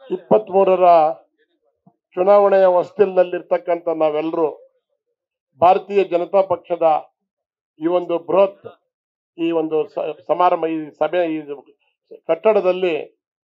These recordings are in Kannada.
ಇಪ್ಪತ್ತ್ ಮೂರರ ಚುನಾವಣೆಯ ಹೊಸ್ತಿಲಿನಲ್ಲಿರ್ತಕ್ಕಂಥ ನಾವೆಲ್ಲರೂ ಭಾರತೀಯ ಜನತಾ ಪಕ್ಷದ ಈ ಒಂದು ಬೃಹತ್ ಈ ಒಂದು ಸ- ಸಮಾರಂಭ ಈ ಸಭೆ ಈ ಕಟ್ಟಡದಲ್ಲಿ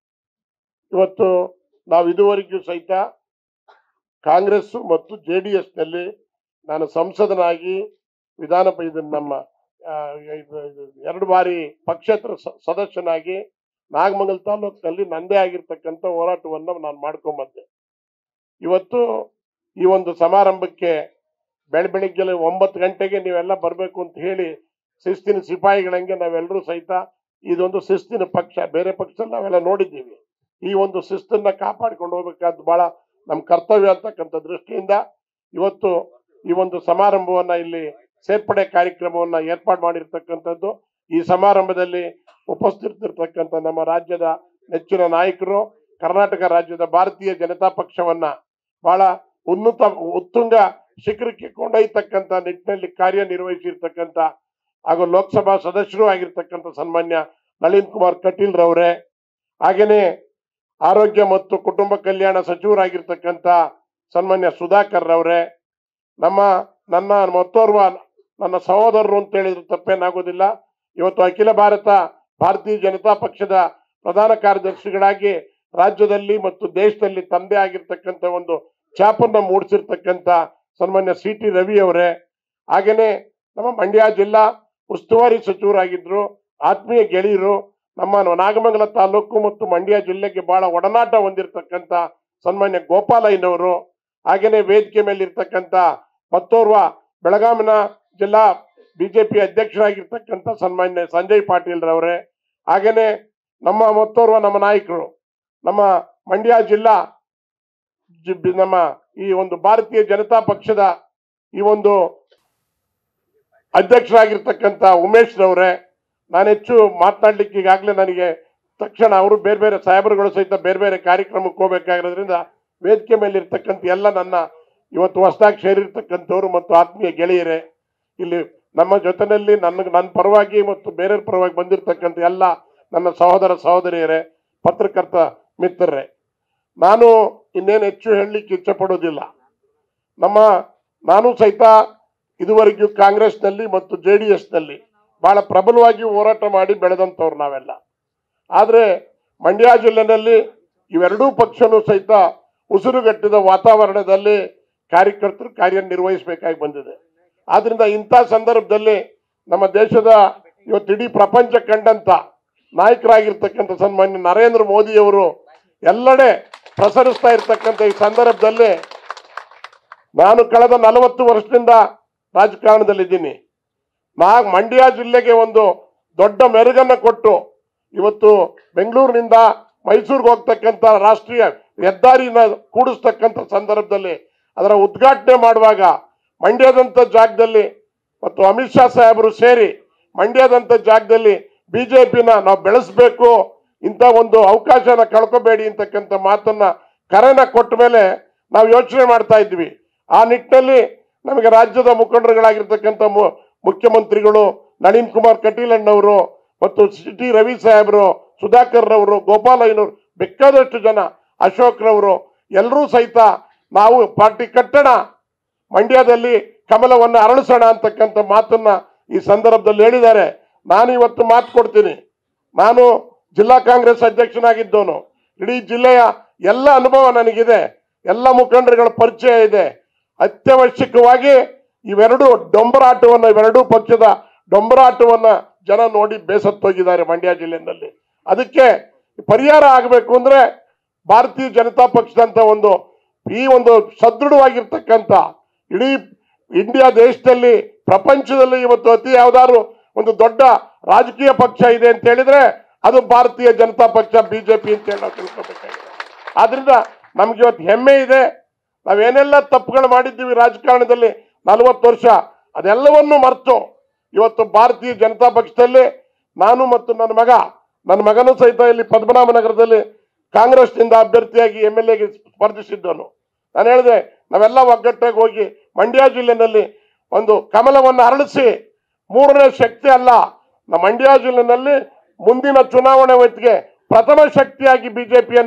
ಇವತ್ತು ನಾವು ಇದುವರೆಗೂ ಸಹಿತ ಕಾಂಗ್ರೆಸ್ ಮತ್ತು ಜೆ ಡಿ ನಲ್ಲಿ ನಾನು ಸಂಸದನಾಗಿ ವಿಧಾನ ಪ- ಇದು ನಮ್ಮ ಆ, ಇದು- ಇದು ಎರಡು ಬಾರಿ ಪಕ್ಷೇತರ ಸ- ಸದಸ್ಯನಾಗಿ ನಾಗಮಂಗಲ ತಾಲೂಕಿನಲ್ಲಿ ನಂದೇ ಆಗಿರ್ತಕ್ಕಂಥ ಹೋರಾಟವನ್ನು ನಾನು ಮಾಡ್ಕೊಂಬಂದೆ ಇವತ್ತು ಈ ಒಂದು ಸಮಾರಂಭಕ್ಕೆ ಬೆಳ ಬೆಳಿಗ್ಗೆ ಒಂಬತ್ತು ಗಂಟೆಗೆ ನೀವೆಲ್ಲ ಬರಬೇಕು ಅಂತ ಹೇಳಿ ಶಿಸ್ತಿನ ಸಿಪಾಯಿಗಳಂಗೆ ನಾವೆಲ್ಲರೂ ಸಹಿತ ಇದೊಂದು ಶಿಸ್ತಿನ ಪಕ್ಷ ಬೇರೆ ಪಕ್ಷದಲ್ಲಿ ನಾವೆಲ್ಲ ನೋಡಿದ್ದೀವಿ ಈ ಒಂದು ಶಿಸ್ತನ್ನ ಕಾಪಾಡಿಕೊಂಡು ಹೋಗ್ಬೇಕಾದ್ದು ಬಹಳ ನಮ್ಮ ಕರ್ತವ್ಯ ಅಂತಕ್ಕಂಥ ದೃಷ್ಟಿಯಿಂದ ಇವತ್ತು ಈ ಒಂದು ಸಮಾರಂಭವನ್ನ ಇಲ್ಲಿ ಸೇರ್ಪಡೆ ಕಾರ್ಯಕ್ರಮವನ್ನ ಏರ್ಪಾಡು ಮಾಡಿರ್ತಕ್ಕಂಥದ್ದು ಈ ಸಮಾರಂಭದಲ್ಲಿ ಉಪಸ್ಥಿತರಿರ್ತಕ್ಕಂಥ ನಮ್ಮ ರಾಜ್ಯದ ನೆಚ್ಚಿನ ನಾಯಕರು ಕರ್ನಾಟಕ ರಾಜ್ಯದ ಭಾರತೀಯ ಜನತಾ ಪಕ್ಷವನ್ನ ಬಹಳ ಉನ್ನತ ಉತ್ತುಂಗ ಶಿಖರಕ್ಕೆ ಕೊಂಡೊಯ್ಯತಕ್ಕಂಥ ನಿಟ್ಟಿನಲ್ಲಿ ಕಾರ್ಯನಿರ್ವಹಿಸಿರ್ತಕ್ಕಂಥ ಹಾಗೂ ಲೋಕಸಭಾ ಸದಸ್ಯರು ಆಗಿರ್ತಕ್ಕಂಥ ಸನ್ಮಾನ್ಯ ನಳಿನ್ ಕುಮಾರ್ ಕಟೀಲ್ ರವರೇ ಹಾಗೇನೆ ಆರೋಗ್ಯ ಮತ್ತು ಕುಟುಂಬ ಕಲ್ಯಾಣ ಸಚಿವರಾಗಿರ್ತಕ್ಕಂಥ ಸನ್ಮಾನ್ಯ ಸುಧಾಕರ್ ರವರೇ ನಮ್ಮ ನನ್ನ ಮತ್ತೋರ್ವ ನನ್ನ ಸಹೋದರರು ಅಂತ ಹೇಳಿದ್ರೆ ತಪ್ಪೇನಾಗೋದಿಲ್ಲ ಇವತ್ತು ಅಖಿಲ ಭಾರತ ಭಾರತೀಯ ಜನತಾ ಪಕ್ಷದ ಪ್ರಧಾನ ಕಾರ್ಯದರ್ಶಿಗಳಾಗಿ ರಾಜ್ಯದಲ್ಲಿ ಮತ್ತು ದೇಶದಲ್ಲಿ ತಂದೆ ಆಗಿರ್ತಕ್ಕಂಥ ಒಂದು ಛಾಪನ್ನ ಮೂಡಿಸಿರ್ತಕ್ಕಂಥ ಸನ್ಮಾನ್ಯ ಸಿ ಟಿ ರವಿ ಅವರೇ ಹಾಗೇನೆ ನಮ್ಮ ಮಂಡ್ಯ ಜಿಲ್ಲಾ ಉಸ್ತುವಾರಿ ಸಚಿವರಾಗಿದ್ರು ಆತ್ಮೀಯ ಗೆಳೆಯರು ನಮ್ಮ ನಾಗಮಂಗಲ ತಾಲೂಕು ಮತ್ತು ಮಂಡ್ಯ ಜಿಲ್ಲೆಗೆ ಬಹಳ ಒಡನಾಟ ಹೊಂದಿರತಕ್ಕಂಥ ಸನ್ಮಾನ್ಯ ಗೋಪಾಲಯ್ಯನವರು ಹಾಗೇನೆ ವೇದಿಕೆ ಮೇಲೆ ಇರ್ತಕ್ಕಂಥ ಮತ್ತೋರ್ವ ಬೆಳಗಾವಿನ ಜಿಲ್ಲಾ ಬಿಜೆಪಿ ಅಧ್ಯಕ್ಷರಾಗಿರ್ತಕ್ಕಂಥ ಸನ್ಮಾನ್ಯ ಸಂಜಯ್ ಪಾಟೀಲ್ ರವರೇ ಹಾಗೇನೆ ನಮ್ಮ ಮತ್ತೋರ್ವ ನಮ್ಮ ನಾಯಕರು ನಮ್ಮ ಮಂಡ್ಯ ಜಿಲ್ಲಾ ಜಿ- ಬಿ- ನಮ್ಮ ಈ ಒಂದು ಭಾರತೀಯ ಜನತಾ ಪಕ್ಷದ ಈ ಒಂದು ಅಧ್ಯಕ್ಷರಾಗಿರ್ತಕ್ಕಂಥ ಉಮೇಶ್ ರವರೇ ನಾನು ಹೆಚ್ಚು ಮಾತನಾಡ್ಲಿಕ್ಕೆ ಈಗಾಗಲೇ ನನಗೆ ತಕ್ಷಣ ಅವರು ಬೇರೆ ಬೇರೆ ಸಾಹೇಬರುಗಳು ಸಹಿತ ಬೇರೆ ಬೇರೆ ಕಾರ್ಯಕ್ರಮಕ್ಕೆ ಹೋಗ್ಬೇಕಾಗಿರೋದ್ರಿಂದ ವೇದಿಕೆ ಮೇಲೆ ಇರ್ತಕ್ಕಂಥ ಎಲ್ಲ ನನ್ನ ಇವತ್ತು ಹೊಸದಾಗಿ ಸೇರಿರ್ತಕ್ಕಂಥವ್ರು ಮತ್ತು ಆತ್ಮೀಯ ಗೆಳೆಯರೇ ಇಲ್ಲಿ ನಮ್ಮ ಜೊತೆಯಲ್ಲಿ ನನ್ನ ನನ್ನ ಪರವಾಗಿ ಮತ್ತು ಬೇರೆಯವ್ರ ಪರವಾಗಿ ಬಂದಿರತಕ್ಕಂಥ ಎಲ್ಲ ನನ್ನ ಸಹೋದರ ಸಹೋದರಿಯರೇ ಪತ್ರಕರ್ತ ಮಿತ್ರರೇ ನಾನು ಇನ್ನೇನು ಹೆಚ್ಚು ಹೇಳಲಿಕ್ಕೆ ಇಚ್ಛೆ ಪಡೋದಿಲ್ಲ ನಮ್ಮ ನಾನು ಸಹಿತ ಇದುವರೆಗೂ ಕಾಂಗ್ರೆಸ್ನಲ್ಲಿ ಮತ್ತು ಜೆ ಡಿ ಎಸ್ನಲ್ಲಿ ಬಹಳ ಪ್ರಬಲವಾಗಿ ಹೋರಾಟ ಮಾಡಿ ಬೆಳೆದಂಥವ್ರು ನಾವೆಲ್ಲ ಆದರೆ ಮಂಡ್ಯ ಜಿಲ್ಲೆನಲ್ಲಿ ಇವೆರಡೂ ಪಕ್ಷನೂ ಸಹಿತ ಉಸಿರುಗಟ್ಟಿದ ವಾತಾವರಣದಲ್ಲಿ ಕಾರ್ಯಕರ್ತರು ಕಾರ್ಯನಿರ್ವಹಿಸಬೇಕಾಗಿ ಬಂದಿದೆ ಆದ್ರಿಂದ ಇಂಥ ಸಂದರ್ಭದಲ್ಲಿ ನಮ್ಮ ದೇಶದ ಇವತ್ತು ಇಡೀ ಪ್ರಪಂಚ ಕಂಡಂತ ನಾಯಕರಾಗಿರ್ತಕ್ಕಂಥ ಸನ್ಮಾನ್ಯ ನರೇಂದ್ರ ಮೋದಿಯವರು ಎಲ್ಲೆಡೆ ಪ್ರಸರಿಸ್ತಾ ಇರ್ತಕ್ಕಂಥ ಈ ಸಂದರ್ಭದಲ್ಲಿ ನಾನು ಕಳೆದ ನಲವತ್ತು ವರ್ಷದಿಂದ ರಾಜಕಾರಣದಲ್ಲಿದ್ದೀನಿ ನಾ ಮಂಡ್ಯ ಜಿಲ್ಲೆಗೆ ಒಂದು ದೊಡ್ಡ ಮೆರುಗನ್ನ ಕೊಟ್ಟು ಇವತ್ತು ಬೆಂಗಳೂರಿನಿಂದ ಮೈಸೂರಿಗೆ ಹೋಗ್ತಕ್ಕಂಥ ರಾಷ್ಟ್ರೀಯ ಹೆದ್ದಾರಿನ ಕೂಡಿಸ್ತಕ್ಕಂಥ ಸಂದರ್ಭದಲ್ಲಿ ಅದರ ಉದ್ಘಾಟನೆ ಮಾಡುವಾಗ ಮಂಡ್ಯದಂಥ ಜಾಗದಲ್ಲಿ ಮತ್ತು ಅಮಿತ್ ಶಾ ಸಾಹೇಬರು ಸೇರಿ ಮಂಡ್ಯದಂಥ ಜಾಗದಲ್ಲಿ ಬಿಜೆಪಿನ ನಾವು ಬೆಳೆಸಬೇಕು ಇಂಥ ಒಂದು ಅವಕಾಶನ ಕಳ್ಕೊಬೇಡಿ ಅಂತಕ್ಕಂಥ ಮಾತನ್ನ ಕರೆನ ಕೊಟ್ಟ ಮೇಲೆ ನಾವು ಯೋಚನೆ ಮಾಡ್ತಾ ಇದ್ವಿ ಆ ನಿಟ್ಟಿನಲ್ಲಿ ನಮಗೆ ರಾಜ್ಯದ ಮುಖಂಡರುಗಳಾಗಿರ್ತಕ್ಕಂಥ ಮು- ಮುಖ್ಯಮಂತ್ರಿಗಳು ನಳಿನ್ ಕುಮಾರ್ ಕಟೀಲ್ ಅಣ್ಣವರು ಮತ್ತು ಸಿ ಟಿ ರವಿ ಸಾಹೇಬರು ಸುಧಾಕರ್ ರವರು ಗೋಪಾಲಯ್ಯನವರು ಬೇಕಾದಷ್ಟು ಜನ ಅಶೋಕ್ ರವರು ಎಲ್ಲರೂ ಸಹಿತ ನಾವು ಪಾರ್ಟಿ ಕಟ್ಟಣ ಮಂಡ್ಯದಲ್ಲಿ ಕಮಲವನ್ನು ಅರಳಿಸೋಣ ಅಂತಕ್ಕಂಥ ಮಾತನ್ನ ಈ ಸಂದರ್ಭದಲ್ಲಿ ಹೇಳಿದ್ದಾರೆ ನಾನು ಇವತ್ತು ಮಾತು ಕೊಡ್ತೀನಿ ನಾನು ಜಿಲ್ಲಾ ಕಾಂಗ್ರೆಸ್ ಅಧ್ಯಕ್ಷನಾಗಿದ್ದವನು ಇಡೀ ಜಿಲ್ಲೆಯ ಎಲ್ಲ ಅನುಭವ ನನಗಿದೆ ಎಲ್ಲ ಮುಖಂಡರುಗಳ ಪರಿಚಯ ಇದೆ ಅತ್ಯವಶ್ಯಕವಾಗಿ ಇವೆರಡು ಡೊಂಬರಾಟವನ್ನ ಇವೆರಡೂ ಪಕ್ಷದ ಡೊಂಬರಾಟವನ್ನ ಜನ ನೋಡಿ ಬೇಸತ್ತೋಗಿದ್ದಾರೆ ಮಂಡ್ಯ ಜಿಲ್ಲೆಯಲ್ಲಿ ಅದಕ್ಕೆ ಪರಿಹಾರ ಆಗಬೇಕು ಅಂದ್ರೆ ಭಾರತೀಯ ಜನತಾ ಪಕ್ಷದಂತ ಒಂದು ಈ ಒಂದು ಸದೃಢವಾಗಿರ್ತಕ್ಕಂಥ ಇಡೀ ಇಂಡಿಯಾ ದೇಶದಲ್ಲಿ ಪ್ರಪಂಚದಲ್ಲಿ ಇವತ್ತು ಅತಿ ಯಾವ್ದಾದ್ರು ಒಂದು ದೊಡ್ಡ ರಾಜಕೀಯ ಪಕ್ಷ ಇದೆ ಅಂತ ಹೇಳಿದ್ರೆ ಅದು ಭಾರತೀಯ ಜನತಾ ಪಕ್ಷ ಬಿಜೆಪಿ ಅಂತ ಹೇಳಿ ನಾವು ತಿಳ್ಕೊಬೇಕಾಗಿದೆ ಆದ್ರಿಂದ ನಮ್ಗೆ ಇವತ್ತು ಹೆಮ್ಮೆ ಇದೆ ನಾವೇನೆಲ್ಲ ತಪ್ಪುಗಳು ಮಾಡಿದ್ದೀವಿ ರಾಜಕಾರಣದಲ್ಲಿ ನಲವತ್ತು ವರ್ಷ ಅದೆಲ್ಲವನ್ನು ಮರೆತು ಇವತ್ತು ಭಾರತೀಯ ಜನತಾ ಪಕ್ಷದಲ್ಲಿ ನಾನು ಮತ್ತು ನನ್ನ ಮಗ ನನ್ನ ಮಗನೂ ಸಹಿತ ಇಲ್ಲಿ ಪದ್ಮನಾಭನಗರದಲ್ಲಿ ಕಾಂಗ್ರೆಸ್ನಿಂದ ಅಭ್ಯರ್ಥಿಯಾಗಿ ಎಮ್ ಎಲ್ ಎಗೆ ಸ್ಪರ್ಧಿಸಿದ್ದನು ನಾನು ಹೇಳಿದೆ ನಾವೆಲ್ಲ ಒಗ್ಗಟ್ಟಾಗಿ ಹೋಗಿ ಮಂಡ್ಯ ಜಿಲ್ಲೆನಲ್ಲಿ ಒಂದು ಕಮಲವನ್ನು ಅರಳಿಸಿ ಮೂರನೇ ಶಕ್ತಿ ಅಲ್ಲ ನಮ್ಮ ಮಂಡ್ಯ ಜಿಲ್ಲೆನಲ್ಲಿ ಮುಂದಿನ ಚುನಾವಣೆ ಹೊತ್ತಿಗೆ ಪ್ರಥಮ ಶಕ್ತಿಯಾಗಿ ಬಿಜೆಪಿಯನ್ನ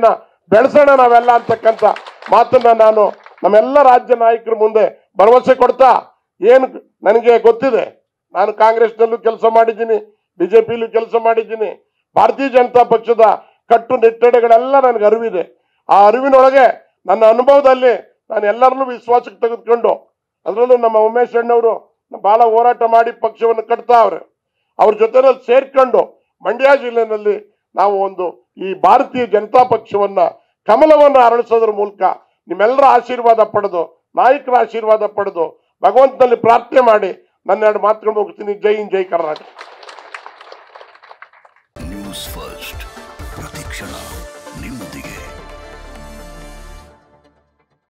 ಬೆಳೆಸೋಣ ನಾವೆಲ್ಲ ಅಂತಕ್ಕಂಥ ಮಾತನ್ನ ನಾನು ನಮ್ಮೆಲ್ಲ ರಾಜ್ಯ ನಾಯಕರ ಮುಂದೆ ಭರವಸೆ ಕೊಡ್ತಾ ಏನು ನನಗೆ ಗೊತ್ತಿದೆ ನಾನು ಕಾಂಗ್ರೆಸ್ನಲ್ಲೂ ಕೆಲಸ ಮಾಡಿದ್ದೀನಿ ಬಿಜೆಪಿಲೂ ಕೆಲಸ ಮಾಡಿದ್ದೀನಿ ಭಾರತೀಯ ಜನತಾ ಪಕ್ಷದ ಕಟ್ಟು ನಿಟ್ಟಡೆಗಳೆಲ್ಲ ನನಗೆ ಅರಿವಿದೆ ಆ ಅರಿವಿನೊಳಗೆ ನನ್ನ ಅನುಭವದಲ್ಲಿ ನಾನು ಎಲ್ಲರನ್ನೂ ವಿಶ್ವಾಸಕ್ಕೆ ತೆಗೆದುಕೊಂಡು ಅದರಲ್ಲೂ ನಮ್ಮ ಉಮೇಶ್ ಅಣ್ಣವರು ಬಹಳ ಹೋರಾಟ ಮಾಡಿ ಪಕ್ಷವನ್ನು ಕಟ್ತಾ ಅವ್ರೆ ಅವ್ರ ಜೊತೆನಲ್ಲಿ ಸೇರ್ಕೊಂಡು ಮಂಡ್ಯ ಜಿಲ್ಲೆನಲ್ಲಿ ನಾವು ಒಂದು ಈ ಭಾರತೀಯ ಜನತಾ ಪಕ್ಷವನ್ನ ಕಮಲವನ್ನು ಅರಳಿಸೋದ್ರ ಮೂಲಕ ನಿಮ್ಮೆಲ್ಲರ ಆಶೀರ್ವಾದ ಪಡೆದು ನಾಯಕರ ಆಶೀರ್ವಾದ ಪಡೆದು ಭಗವಂತನಲ್ಲಿ ಪ್ರಾರ್ಥನೆ ಮಾಡಿ ನನ್ನ ಎರಡು ಮಾತುಗಳು ಮುಗಿಸ್ತೀನಿ ಜೈ ಹಿಂದ್ ಜೈ ಕರ್ನಾಟಕ ನ್ಯೂಸ್ ಫಸ್ಟ್